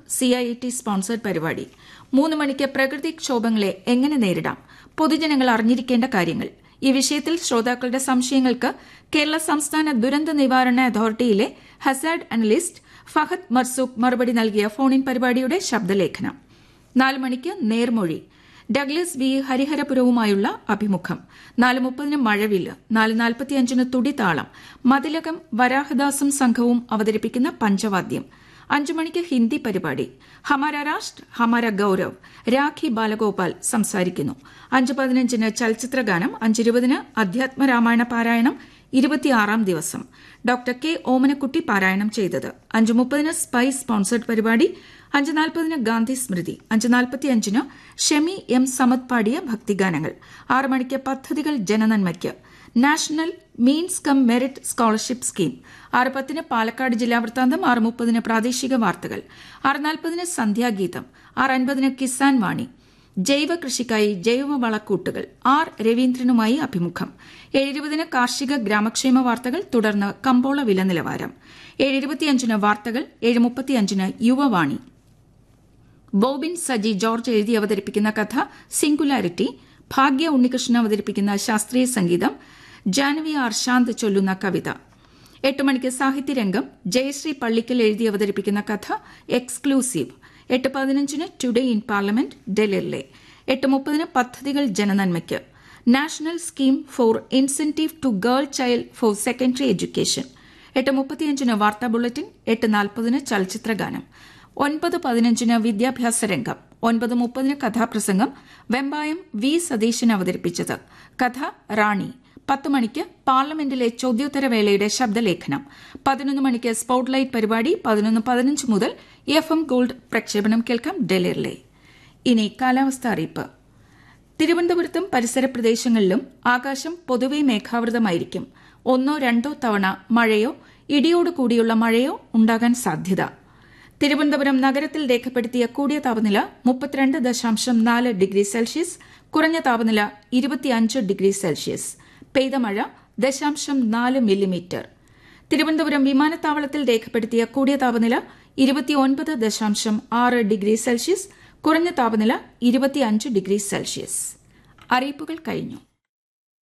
C I T sponsored പരിപാടി മൂന്ന് മണിക്ക് പ്രകൃതിക്ഷോഭങ്ങളെ എങ്ങനെ നേരിടാം പൊതുജനങ്ങൾ അറിഞ്ഞിരിക്കേണ്ട കാര്യങ്ങൾ ഈ വിഷയത്തിൽ ശ്രോതാക്കളുടെ സംശയങ്ങൾക്ക് കേരള സംസ്ഥാന ദുരന്ത നിവാരണ അതോറിറ്റിയിലെ ഹസാഡ് അനലിസ്റ്റ് ഫഹദ് മർസൂഖ് മറുപടി നൽകിയ ഫോണിൻ പരിപാടിയുടെ ശബ്ദലേഖനം നാല് മണിക്ക് നേർമൊഴി ഡഗ്ലസ് വി ഹരിഹരപുരവുമായുള്ള അഭിമുഖം നാല് മുപ്പതിന് മഴവില്ല് നാല് നാൽപ്പത്തിയഞ്ചിന് തുടിതാളം മതിലകം വരാഹദാസും സംഘവും അവതരിപ്പിക്കുന്ന പഞ്ചവാദ്യം അഞ്ചു മണിക്ക് ഹിന്ദി പരിപാടി ഹമാര രാഷ്ട്ര ഹമാര ഗൌരവ് രാഖി ബാലഗോപാൽ സംസാരിക്കുന്നു അഞ്ച് പതിനഞ്ചിന് ചലച്ചിത്രഗാനം അഞ്ചിരുപതിന് അധ്യാത്മരാമായണ പാരായണം ഇരുപത്തിയാറാം ദിവസം ഡോക്ടർ കെ ഓമനക്കുട്ടി പാരായണം ചെയ്തത് അഞ്ച് മുപ്പതിന് സ്പൈസ് സ്പോൺസർഡ് പരിപാടി അഞ്ച് നാൽപ്പതിന് ഗാന്ധി സ്മൃതി അഞ്ച് നാൽപ്പത്തിയഞ്ചിന് ഷെമി എം സമത് പാടിയ ഭക്തിഗാനങ്ങൾ ആറ് മണിക്ക് പദ്ധതികൾ ജനനന്മയ്ക്ക് national means cum merit scholarship scheme ആറ് പത്തിന് പാലക്കാട് ജില്ലാ വൃത്താന്തം ആറ് മുപ്പതിന് പ്രാദേശിക വാർത്തകൾ ആറ് നാൽപ്പതിന് സന്ധ്യാഗീതം ആറ് അൻപതിന് കിസാൻ വാണി ജൈവ കൃഷിക്കായി ജൈവ വളക്കൂട്ടുകൾ ആർ രവീന്ദ്രനുമായി അഭിമുഖം ഏഴിരുപതിന് കാർഷിക ഗ്രാമക്ഷേമ വാർത്തകൾ തുടർന്ന് കമ്പോള വില നിലവാരം ഏഴിരുപത്തിയഞ്ചിന് വാർത്തകൾ ഏഴ് മുപ്പത്തിയഞ്ചിന് യുവവാണി ബോബിൻ സജി ജോർജ് എഴുതി അവതരിപ്പിക്കുന്ന കഥ സിംഗുലാരിറ്റി ഭാഗ്യ ഉണ്ണികൃഷ്ണൻ അവതരിപ്പിക്കുന്ന ശാസ്ത്രീയ സംഗീതം ജാനവി ആർ ശാന്ത് ചൊല്ലുന്ന കവിത എട്ട് മണിക്ക് സാഹിത്യരംഗം ജയശ്രീ പള്ളിക്കൽ എഴുതി അവതരിപ്പിക്കുന്ന കഥ എക്സ്ക്ലൂസീവ് എട്ട് പതിനഞ്ചിന് ടുഡേ ഇൻ പാർലമെന്റ് ഡൽഹിയിലെ എട്ട് മുപ്പതിന് പദ്ധതികൾ ജനനന്മയ്ക്ക് national scheme for incentive to girl child for secondary education എട്ട് മുപ്പത്തിയഞ്ചിന് വാർത്താ ബുള്ളറ്റിൻ എട്ട് നാൽപ്പതിന് ചലച്ചിത്രഗാനം ഒൻപത് പതിനഞ്ചിന് വിദ്യാഭ്യാസ രംഗം ഒൻപത് മുപ്പതിന് കഥാപ്രസംഗം വെമ്പായം വി സതീശൻ അവതരിപ്പിച്ചത് കഥ റാണി പത്ത് മണിക്ക് പാർലമെന്റിലെ ചോദ്യോത്തരവേളയുടെ ശബ്ദലേഖനം പതിനൊന്ന് മണിക്ക് സ്പോട്ട്ലൈറ്റ് പരിപാടി പതിനൊന്ന് പതിനഞ്ച് മുതൽ എഫ് എം ഗോൾഡ് പ്രക്ഷേപണം കേൾക്കാം ഡൽഹിയിലെ ഇനി കാലാവസ്ഥ അറിയിപ്പ് തിരുവനന്തപുരത്തും പരിസര പ്രദേശങ്ങളിലും ആകാശം പൊതുവെ മേഘാവൃതമായിരിക്കും ഒന്നോ രണ്ടോ തവണ മഴയോ ഇടിയോട് കൂടിയുള്ള മഴയോ ഉണ്ടാകാൻ സാധ്യത തിരുവനന്തപുരം നഗരത്തിൽ രേഖപ്പെടുത്തിയ കൂടിയ താപനില മുപ്പത്തിരണ്ട് ദശാംശം നാല് ഡിഗ്രി സെൽഷ്യസ് കുറഞ്ഞ താപനില ഇരുപത്തിയഞ്ച് ഡിഗ്രി സെൽഷ്യസ് പെയ്ത മഴ ദശാംശം നാല് മില്ലിമീറ്റർ തിരുവനന്തപുരം വിമാനത്താവളത്തിൽ രേഖപ്പെടുത്തിയ കൂടിയ താപനില ഇരുപത്തിയൊൻപത് ദശാംശം ആറ് ഡിഗ്രി സെൽഷ്യസ് കുറഞ്ഞ താപനില ഇരുപത്തിയഞ്ച് ഡിഗ്രി സെൽഷ്യസ് അറിയിപ്പുകൾ കഴിഞ്ഞു